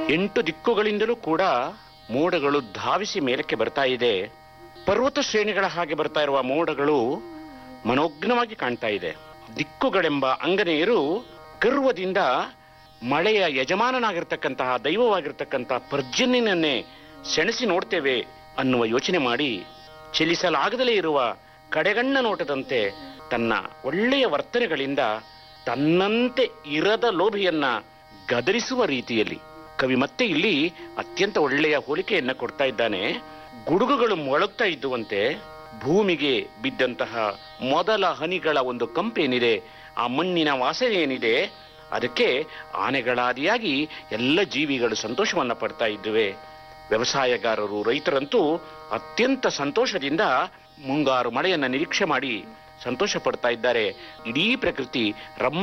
ಎಂಟು ದಿಕ್ಕುಗಳಿಂದಲೂ ಕೂಡ ಮೋಡಗಳು ಧಾವಿಸಿ ಮೇಲಕ್ಕೆ ಬರ್ತಾ ಇದೆ ಪರ್ವತ ಶ್ರೇಣಿಗಳ ಹಾಗೆ ಬರ್ತಾ ಇರುವ ಮೋಡಗಳು ಮನೋಜ್ಞವಾಗಿ ಕಾಣ್ತಾ ಇದೆ ದಿಕ್ಕುಗಳೆಂಬ ಅಂಗನೆಯರು ಗರ್ವದಿಂದ ಮಳೆಯ ಯಜಮಾನನಾಗಿರ್ತಕ್ಕಂತಹ ದೈವವಾಗಿರ್ತಕ್ಕಂತಹ ಪರ್ಜನ್ಯನನ್ನೇ ಸೆಣಸಿ ನೋಡ್ತೇವೆ ಅನ್ನುವ ಯೋಚನೆ ಮಾಡಿ ಚಲಿಸಲಾಗದಲೇ ಇರುವ ಕಡೆಗಣ್ಣ ನೋಟದಂತೆ ತನ್ನ ಒಳ್ಳೆಯ ವರ್ತನೆಗಳಿಂದ ತನ್ನಂತೆ ಇರದ ಲೋಭಿಯನ್ನ ಗದರಿಸುವ ರೀತಿಯಲ್ಲಿ ಕವಿ ಮತ್ತೆ ಇಲ್ಲಿ ಅತ್ಯಂತ ಒಳ್ಳೆಯ ಹೋಲಿಕೆಯನ್ನ ಕೊಡ್ತಾ ಇದ್ದಾನೆ ಗುಡುಗುಗಳು ಮೊಳಗ್ತಾ ಇದ್ದುವಂತೆ ಭೂಮಿಗೆ ಬಿದ್ದಂತಹ ಮೊದಲ ಹನಿಗಳ ಒಂದು ಕಂಪೇನಿದೆ ಆ ಮಣ್ಣಿನ ವಾಸನೆ ಏನಿದೆ ಅದಕ್ಕೆ ಆನೆಗಳಾದಿಯಾಗಿ ಎಲ್ಲ ಜೀವಿಗಳು ಸಂತೋಷವನ್ನ ಪಡ್ತಾ ಇದ್ದುವೆ ವ್ಯವಸಾಯಗಾರರು ರೈತರಂತೂ ಅತ್ಯಂತ ಸಂತೋಷದಿಂದ ಮುಂಗಾರು ಮಳೆಯನ್ನ ನಿರೀಕ್ಷೆ ಮಾಡಿ ಸಂತೋಷ ಪಡ್ತಾ ಇದ್ದಾರೆ ಇಡೀ ಪ್ರಕೃತಿ ರಮ್ಮ